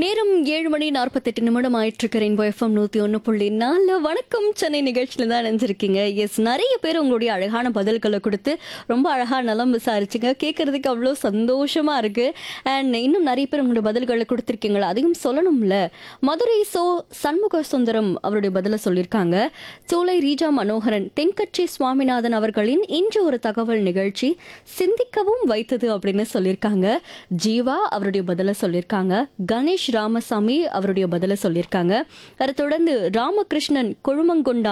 நேரம் ஏழு மணி நாற்பத்தெட்டு நிமிடம் ஆயிட்டு ரெயின்போ எஃப்எம் நூத்தி ஒன்று புள்ளி நாலு வணக்கம் சென்னை நிகழ்ச்சியில தான் நினைஞ்சிருக்கீங்க எஸ் நிறைய பேர் உங்களுடைய அழகான பதில்களை கொடுத்து ரொம்ப அழகா நலம் விசாரிச்சுங்க கேட்கறதுக்கு அவ்வளோ சந்தோஷமா இருக்கு அண்ட் இன்னும் நிறைய பேர் உங்களுடைய பதில்களை கொடுத்துருக்கீங்களா அதையும் சொல்லணும்ல மதுரை சோ சண்முக சுந்தரம் அவருடைய பதிலை சொல்லியிருக்காங்க சோலை ரீஜா மனோகரன் தென்கட்சி சுவாமிநாதன் அவர்களின் இன்று ஒரு தகவல் நிகழ்ச்சி சிந்திக்கவும் வைத்தது அப்படின்னு சொல்லியிருக்காங்க ஜீவா அவருடைய பதிலை சொல்லியிருக்காங்க கணேஷ் ராமசாமி அவருடைய பதிலை சொல்லியிருக்காங்க அதை தொடர்ந்து ராமகிருஷ்ணன் கொழுமங்கொண்டான்